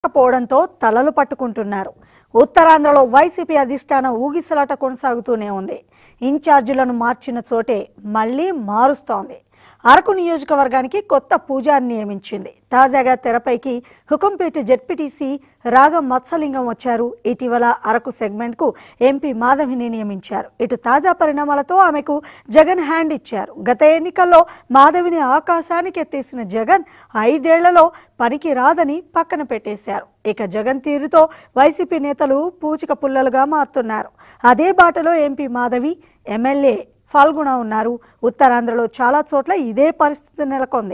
పోవడంతో తలలు పట్టుకుంటున్నారు ఉత్తరాంధ్రలో వైసీపీ అధిష్టానం ఊగిసలాట కొనసాగుతూనే ఉంది ఇన్ఛార్జీలను మార్చిన చోటే మళ్లీ మారుస్తోంది అరకు నియోజకవర్గానికి కొత్త పూజారి నియమించింది తాజాగా తెరపైకి హుకుంపేట జెడ్పీటీసీ రాగం మత్సలింగం వచ్చారు ఇటీవల అరకు సెగ్మెంట్కు ఎంపీ మాధవిని నియమించారు ఇటు తాజా పరిణామాలతో ఆమెకు జగన్ హ్యాండ్ ఇచ్చారు గత ఎన్నికల్లో మాధవిని ఆకాశానికి ఎత్తేసిన జగన్ ఐదేళ్లలో పనికి రాదని పక్కన పెట్టేశారు ఇక జగన్ తీరుతో వైసీపీ నేతలు పూచిక పుల్లలుగా మారుతున్నారు అదే బాటలో ఎంపీ మాధవి ఎమ్మెల్యే ఫాల్గుణ ఉన్నారు ఉత్తరాంధ్రలో చాలా చోట్ల ఇదే పరిస్థితి నెలకొంది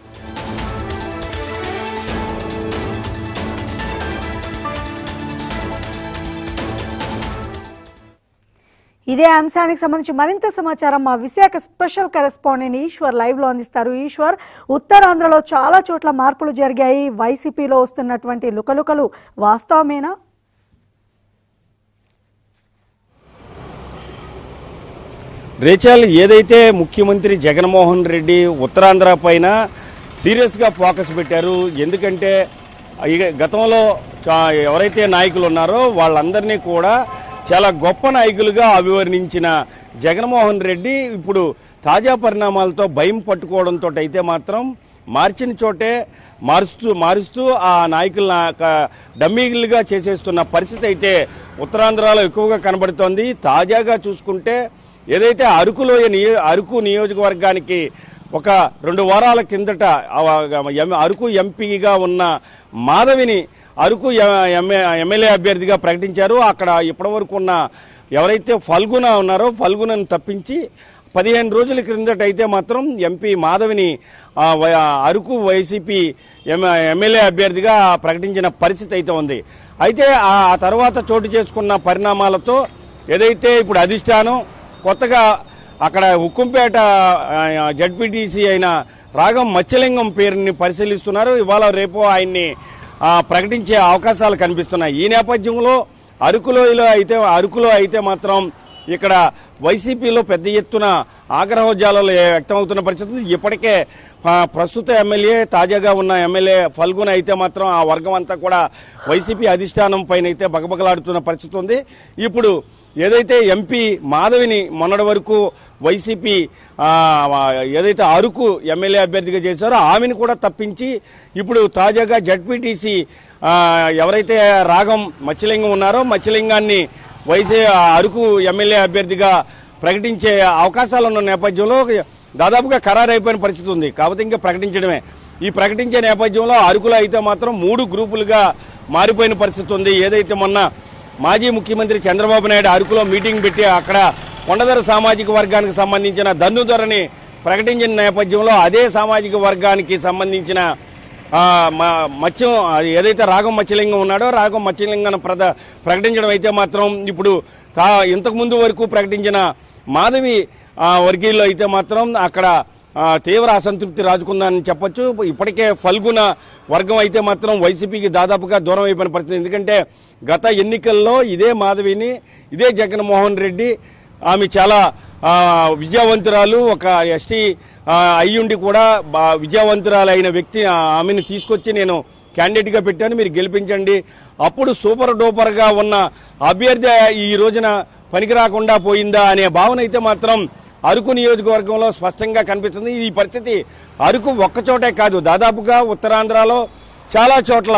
ఇదే అంశానికి సంబంధించి మరింత సమాచారం మా Visakha special correspondent Eswar live లో అందిస్తారు ఈశ్వర్ ఉత్తరాంధ్రలో చాలా చోట్ల మార్పులు జరిగాయి వైసీపీలో వస్తున్నటువంటి లుకలుకలు వాస్తవమేనా రేచాల్ ఏదైతే ముఖ్యమంత్రి జగన్మోహన్ రెడ్డి ఉత్తరాంధ్ర పైన సీరియస్గా ఫోకస్ పెట్టారు ఎందుకంటే ఇక గతంలో చా- ఎవరైతే నాయకులు ఉన్నారో వాళ్ళందరినీ కూడా చాలా గొప్ప నాయకులుగా అభివర్ణించిన జగన్మోహన్ రెడ్డి ఇప్పుడు తాజా పరిణామాలతో భయం పట్టుకోవడంతో అయితే మాత్రం మార్చిన చోటే మారుస్తూ మారుస్తూ ఆ నాయకుల డమ్మీలుగా చేసేస్తున్న పరిస్థితి అయితే ఉత్తరాంధ్రలో ఎక్కువగా కనబడుతోంది తాజాగా చూసుకుంటే ఏదైతే అరకులోయ నియో అరకు నియోజకవర్గానికి ఒక రెండు వారాల కిందట ఆ ఎం- అరకు ఎంపీగా ఉన్న మాధవిని అరకు ఎ- ఎమ్మె- ఎమ్మెల్యే అభ్యర్థిగా ప్రకటించారు అక్కడ ఇప్పటివరకు ఉన్న ఎవరైతే ఫల్గుణ ఉన్నారో ఫల్గుణను తప్పించి పదిహేను రోజుల క్రిందట అయితే మాత్రం ఎంపీ మాధవిని ఆ, వై- ఆ అరకు వైసీపీ ఎమ్- ఎమ్మెల్యే అభ్యర్థిగా ప్రకటించిన పరిస్థితి అయితే ఉంది అయితే ఆ ఆ తర్వాత చోటు చేసుకున్న పరిణామాలతో ఏదైతే ఇప్పుడు అధిష్టానం కొత్తగా అక్కడ ఉక్కుంపేట జడ్పీటీసీ అయిన రాగం మత్స్యలింగం పేరుని పరిశీలిస్తున్నారు ఇవాళ రేపు ఆయన్ని ఆ, ప్రకటించే అవకాశాలు కనిపిస్తున్నాయి ఈ నేపథ్యంలో అరకులోయలో అయితే అరకులో అయితే మాత్రం ఇక్కడ వైసీపీలో పెద్ద ఎత్తున ఆగ్రహోద్యాలలో వ్యక్తమవుతున్న పరిస్థితి ఉంది. ఇప్పటికే ఆ, ప్రస్తుత ఎమ్మెల్యే తాజాగా ఉన్న ఎమ్మెల్యే ఫల్గున అయితే మాత్రం ఆ వర్గం అంతా కూడా వైసీపీ అధిష్టానం పైన అయితే బగబగలాడుతున్న పరిస్థితి ఉంది ఇప్పుడు ఏదైతే ఎంపీ మాధవిని మొన్నటి వరకు వైసీపీ ఆ, ఏదైతే అరకు ఎమ్మెల్యే అభ్యర్థిగా చేశారో ఆమెను కూడా తప్పించి ఇప్పుడు తాజాగా జడ్పీటీసీ ఎవరైతే రాగం మత్స్యలింగం ఉన్నారో మత్స్యలింగాన్ని వైసీ అరకు ఎమ్మెల్యే అభ్యర్థిగా ప్రకటించే అవకాశాలు ఉన్న నేపథ్యంలో దాదాపుగా ఖరారైపోయిన పరిస్థితి ఉంది కాబట్టి ఇంకా ప్రకటించడమే ఈ ప్రకటించే నేపథ్యంలో అరకులో అయితే మాత్రం మూడు గ్రూపులుగా మారిపోయిన పరిస్థితి ఉంది ఏదైతే మొన్న మాజీ ముఖ్యమంత్రి చంద్రబాబు నాయుడు అరకులో మీటింగ్ పెట్టి అక్కడ కొండదర సామాజిక వర్గానికి సంబంధించిన దన్నుధరని ప్రకటించిన నేపథ్యంలో అదే సామాజిక వర్గానికి సంబంధించిన ఆ, మ- మత్స్యం అది ఏదైతే రాగం మత్స్యలింగం ఉన్నాడో రాగం మత్స్యలింగం ప్రద ప్రకటించడం అయితే మాత్రం ఇప్పుడు తా ఇంతకు ముందు వరకు ప్రకటించిన మాధవి ఆ, వర్గీయుల్లో అయితే మాత్రం అక్కడ ఆ, తీవ్ర అసంతృప్తి రాజుకుందని చెప్పొచ్చు ఇప్పటికే ఫల్గుణ వర్గం అయితే మాత్రం వైసీపీకి దాదాపుగా దూరం అయిపోయిన పరిస్థితి ఎందుకంటే గత ఎన్నికల్లో ఇదే మాధవిని ఇదే జగన్మోహన్ రెడ్డి ఆమె చాలా ఆ, విద్యావంతురాలు ఒక ఎస్టీ ఆ, అయ్యుండి కూడా బా- విద్యావంతురాలైన వ్యక్తి ఆ, ఆమెను తీసుకొచ్చి నేను క్యాండిడేట్గా పెట్టాను మీరు గెలిపించండి అప్పుడు సూపర్ డూపర్గా ఉన్న అభ్యర్థి ఈ రోజున పనికి రాకుండా పోయిందా అనే భావన అయితే మాత్రం అరకు నియోజకవర్గంలో స్పష్టంగా కనిపిస్తుంది ఈ పరిస్థితి అరకు ఒక్కచోటే కాదు దాదాపుగా ఉత్తరాంధ్రలో చాలా చోట్ల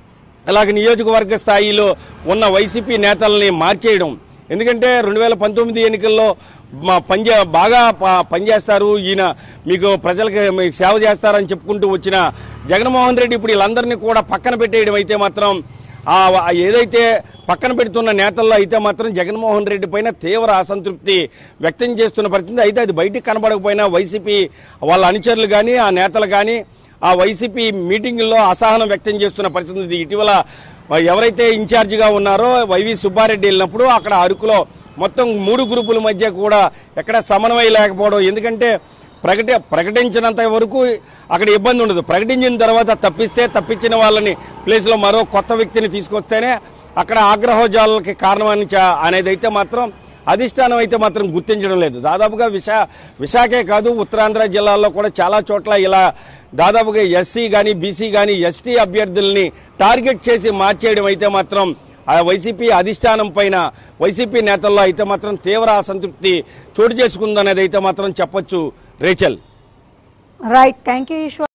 అలాగే నియోజకవర్గ స్థాయిలో ఉన్న వైసీపీ నేతల్ని మార్చేయడం ఎందుకంటే రెండు వేల పంతొమ్మిది ఎన్నికల్లో మా పనిచే బాగా ప- పనిచేస్తారు ఈయన మీకు ప్రజలకు మీకు సేవ చేస్తారని చెప్పుకుంటూ వచ్చిన జగన్మోహన్ రెడ్డి ఇప్పుడు వీళ్ళందరినీ కూడా పక్కన పెట్టేయడం అయితే మాత్రం ఆ ఆ ఏదైతే పక్కన పెడుతున్న నేతల్లో అయితే మాత్రం జగన్మోహన్ రెడ్డి పైన తీవ్ర అసంతృప్తి వ్యక్తం చేస్తున్న పరిస్థితి అయితే అది బయటికి కనబడకపోయినా వైసీపీ వాళ్ళ అనుచరులు కానీ ఆ నేతలు కానీ ఆ వైసీపీ మీటింగుల్లో అసహనం వ్యక్తం చేస్తున్న పరిస్థితి ఉంది. ఇటీవల ఎవరైతే ఇన్ఛార్జిగా ఉన్నారో వైవి సుబ్బారెడ్డి వెళ్ళినప్పుడు అక్కడ అరకులో మొత్తం మూడు గ్రూపుల మధ్య కూడా ఎక్కడ సమన్వయం లేకపోవడం ఎందుకంటే ప్రకటి ప్రకటించినంత వరకు అక్కడ ఇబ్బంది ఉండదు ప్రకటించిన తర్వాత తప్పిస్తే తప్పించిన వాళ్ళని ప్లేస్లో మరో కొత్త వ్యక్తిని తీసుకొస్తేనే అక్కడ ఆగ్రహోజాలకి కారణమని చ- అనేది అయితే మాత్రం అధిష్టానం అయితే మాత్రం గుర్తించడం లేదు దాదాపుగా విశా విశాఖే కాదు ఉత్తరాంధ్ర జిల్లాల్లో కూడా చాలా చోట్ల ఇలా దాదాపుగా ఎస్సీ కానీ బీసీ కానీ ఎస్టీ అభ్యర్థుల్ని టార్గెట్ చేసి మార్చేయడం అయితే మాత్రం ఆ వైసీపీ అధిష్టానం పైన వైసీపీ నేతల్లో అయితే మాత్రం తీవ్ర అసంతృప్తి చోటు చేసుకుందనేది అయితే మాత్రం చెప్పొచ్చు Rachel right thank you Eshwar